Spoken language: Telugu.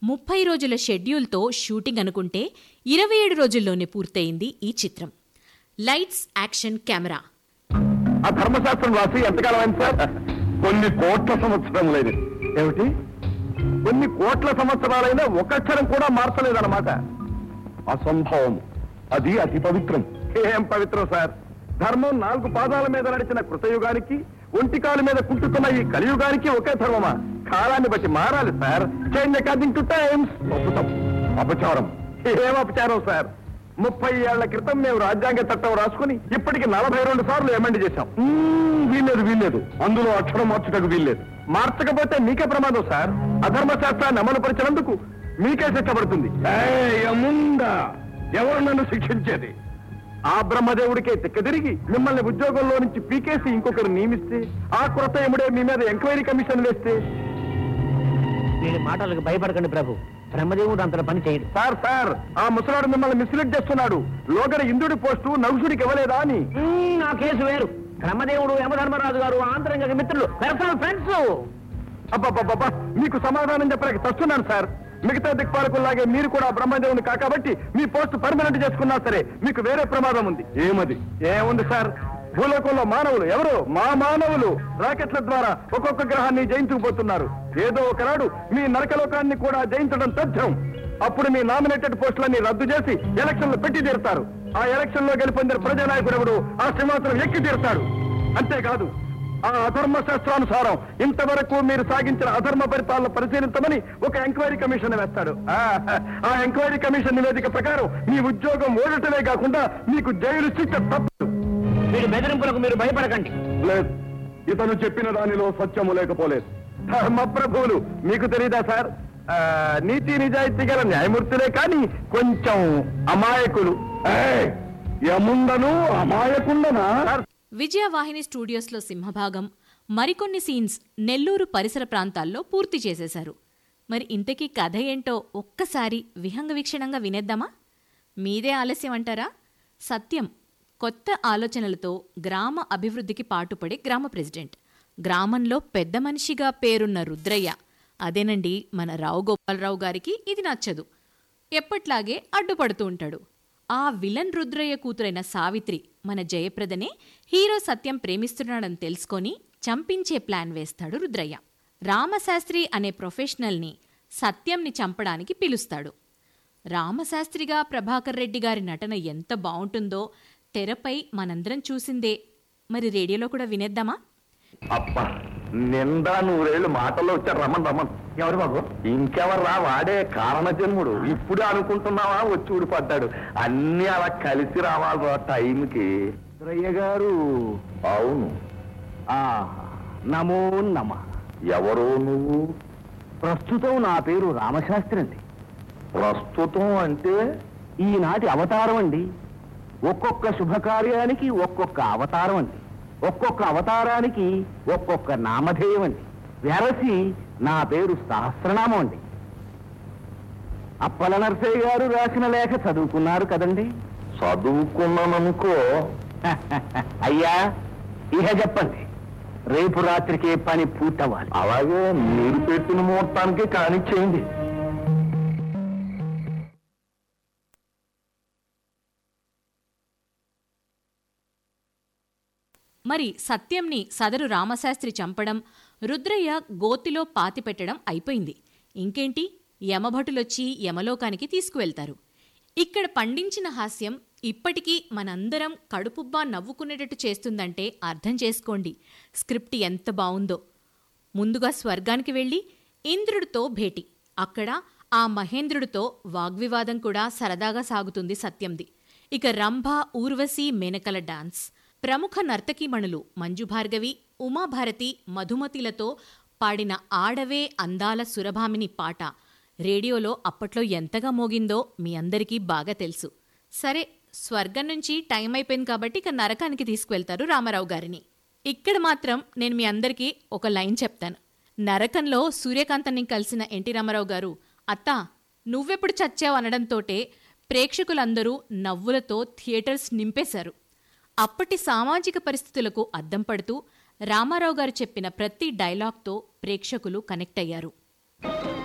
ముప్పై రోజుల షెడ్యూల్తో షూటింగ్ అనుకుంటే ఇరవై ఏడు రోజుల్లోనే పూర్తయింది ఈ చిత్రం లైట్స్ యాక్షన్ కెమెరా ఆ ధర్మశాస్త్రం రాసి ఎంతకాలం అయింది సార్ కొన్ని కోట్ల సంవత్సరములైనది ఏమిటి కొన్ని కోట్ల సంవత్సరాలైనా ఒక్కక్షరం కూడా మార్చలేదన్నమాట అసంభవం అది అతి పవిత్రం ఏం పవిత్రం సార్ ధర్మం నాలుగు పాదాల మీద నడిచిన కృతయుగానికి ఒంటికాలు మీద కుంటుతున్న ఈ కలియుగానికి ఒకే ధర్మమా కాలాన్ని బట్టి మారాలి sir change according to times అద్భుతం అపచారం ఏం అపచారం సార్ ముప్పై ఏళ్ల క్రితం మేము రాజ్యాంగ చట్టం రాసుకుని ఇప్పటికి నలభై రెండు సార్లు ఎమెండ్ చేశాం మ్మ్, వీల్లేదు వీల్లేదు అందులో అక్షరం మార్చుటకు వీల్లేదు మార్చకపోతే మీకే ప్రమాదం సార్ అధర్మ శాస్త్రాన్ని అమలు పరిచినందుకు మీకే శిక్ష పడుతుంది ఎవరు నన్ను శిక్షించేది ఆ బ్రహ్మదేవుడికే తిక్కదిరిగి మిమ్మల్ని ఉద్యోగంలో నుంచి పీకేసి ఇంకొకరు నియమిస్తే ఆ కొరత ఎముడే మీ మీద ఎంక్వైరీ కమిషన్ వేస్తే వీడి మాటలకు భయపడకండి ప్రభు బ్రహ్మదేవుడు అంతలో పని చేయడు సార్ సార్ ఆ ముసలాడు మిమ్మల్ని మిస్లీడ్ చేస్తున్నాడు లోగడ ఇంద్రుడి పోస్టు నగుసుడికి ఇవ్వలేదా అని మ్మ్, నా కేసు వేరు బ్రహ్మదేవుడు యమధర్మరాజు గారు ఆంతరంగ మిత్రులు పర్సనల్ ఫ్రెండ్స్ అబ్బబ్బబ్బబ్బా మీకు సమాధానం చెప్పడానికి తస్తున్నాను సార్ మిగతా దిక్పాలకుల్లాగే మీరు కూడా బ్రహ్మదేవుని కాకబట్టి మీ పోస్ట్ పర్మనెంట్ చేసుకున్నా సరే మీకు వేరే ప్రమాదం ఉంది ఏమది ఏముంది సార్ భూలోకంలో మానవులు ఎవరు మా మానవులు రాకెట్ల ద్వారా ఒక్కొక్క గ్రహాన్ని జయించుకుపోతున్నారు ఏదో ఒకనాడు మీ నరకలోకాన్ని కూడా జయించడం తథ్యం అప్పుడు మీ నామినేటెడ్ పోస్టులన్నీ రద్దు చేసి ఎలక్షన్లు పెట్టి తీరుతారు ఆ ఎలక్షన్ లో గెలుపొందిన ప్రజానాయకుడు ఎవడు ఆ సింహాసనం ఎక్కి తీరుతాడు అంతేకాదు ఆ అధర్మ శాస్త్రానుసారం ఇంతవరకు మీరు సాగించిన అధర్మ పరిపాలన పరిశీలించమని ఒక ఎంక్వైరీ కమిషన్ వేస్తాడు ఆ, ఆ ఎంక్వైరీ కమిషన్ నివేదిక ప్రకారం మీ ఉద్యోగం ఓడటమే కాకుండా మీకు జైలు శిక్ష తప్పదు వీడి బెదిరింపులకు మీరు భయపడకండి లేదు ఇతను చెప్పిన దానిలో సత్యము లేకపోలేదు ధర్మ ప్రభువులు మీకు తెలీదా సార్ ఆ, నీతి నిజాయితీ గల న్యాయమూర్తులే కానీ కొంచెం అమాయకులు ఏయ్, యముండను అమాయకుండనా విజయవాహిని స్టూడియోస్లో సింహభాగం మరికొన్ని సీన్స్ నెల్లూరు పరిసర ప్రాంతాల్లో పూర్తి చేసేశారు మరి ఇంతకీ కథ ఏంటో ఒక్కసారి విహంగ వీక్షణంగా వినేద్దామా మీదే ఆలస్యం అంటారా సత్యం కొత్త ఆలోచనలతో గ్రామ అభివృద్ధికి పాటుపడే గ్రామ ప్రెసిడెంట్ గ్రామంలో పెద్ద మనిషిగా పేరున్న రుద్రయ్య అదేనండి మన రావు గోపాలరావు గారికి ఇది నచ్చదు ఎప్పట్లాగే అడ్డుపడుతూ ఉంటాడు ఆ విలన్ రుద్రయ్య కూతురైన సావిత్రి మన జయప్రదనే హీరో సత్యం ప్రేమిస్తున్నాడని తెలుసుకొని చంపించే ప్లాన్ వేస్తాడు రుద్రయ్య రామశాస్త్రి అనే ప్రొఫెషనల్ని సత్యంని చంపడానికి పిలుస్తాడు రామశాస్త్రిగా ప్రభాకర్ రెడ్డి గారి నటన ఎంత బావుంటుందో తెరపై మనందరం చూసిందే మరి రేడియోలో కూడా వినేద్దామా అబ్బా నిండా నూరేళ్ళు మాటల్లో వచ్చారు రమన్ రమన్ ఎవరు బాబు ఇంకెవర్రా వాడే కారణ జన్ముడు ఇప్పుడు అనుకుంటున్నావా వచ్చి ఊడిపడ్డాడు అన్ని అలా కలిసి రావాలి టైంకి రయ్య గారు అవును నమో నమ ఎవరు నువ్వు ప్రస్తుతం నా పేరు రామశాస్త్రి అండి ప్రస్తుతం అంటే ఈనాటి అవతారం అండి ఒక్కొక్క శుభకార్యానికి ఒక్కొక్క అవతారం అండి ఒక్కొక్క అవతారానికి ఒక్కొక్క నామధేయం అండి వెరసి నా పేరు సహస్రనామం అండి అప్పల నరసయ్య గారు రాసిన లేఖ చదువుకున్నారు కదండి చదువుకున్నాననుకో అయ్యా ఇహ చెప్పండి రేపు రాత్రికే పని పూర్తవ్వాలి అలాగే మీరు పెట్టిన ముహూర్తానికి కానిచ్చేయండి మరి సత్యంని సదరు రామశాస్త్రి చంపడం రుద్రయ్య గోతిలో పాతిపెట్టడం అయిపోయింది ఇంకేంటి యమభటులొచ్చి యమలోకానికి తీసుకువెళ్తారు ఇక్కడ పండించిన హాస్యం ఇప్పటికీ మనందరం కడుపుబ్బా నవ్వుకునేటట్టు చేస్తుందంటే అర్థం చేసుకోండి స్క్రిప్ట్ ఎంత బావుందో ముందుగా స్వర్గానికి వెళ్ళి ఇంద్రుడితో భేటీ అక్కడ ఆ మహేంద్రుడితో వాగ్వివాదం కూడా సరదాగా సాగుతుంది సత్యంది ఇక రంభ ఊర్వశి మేనకల డాన్స్ ప్రముఖ నర్తకీమణులు మంజు భార్గవి ఉమాభారతి మధుమతిలతో పాడిన ఆడవే అందాల సురభామిని పాట రేడియోలో అప్పట్లో ఎంతగా మోగిందో మీ అందరికీ బాగా తెలుసు సరే స్వర్గం నుంచి టైం అయిపోయింది కాబట్టి ఇక నరకానికి తీసుకువెళ్తారు రామారావు గారిని ఇక్కడ మాత్రం నేను మీ అందరికీ ఒక లైన్ చెప్తాను నరకంలో సూర్యకాంతని కలిసిన ఎన్టీ రామారావు గారు అత్తా నువ్వెప్పుడు చచ్చావు అనడంతోటే ప్రేక్షకులందరూ నవ్వులతో థియేటర్స్ నింపేశారు అప్పటి సామాజిక పరిస్థితులకు అద్దం పడుతూ రామారావు గారు చెప్పిన ప్రతి డైలాగ్తో ప్రేక్షకులు కనెక్ట్ అయ్యారు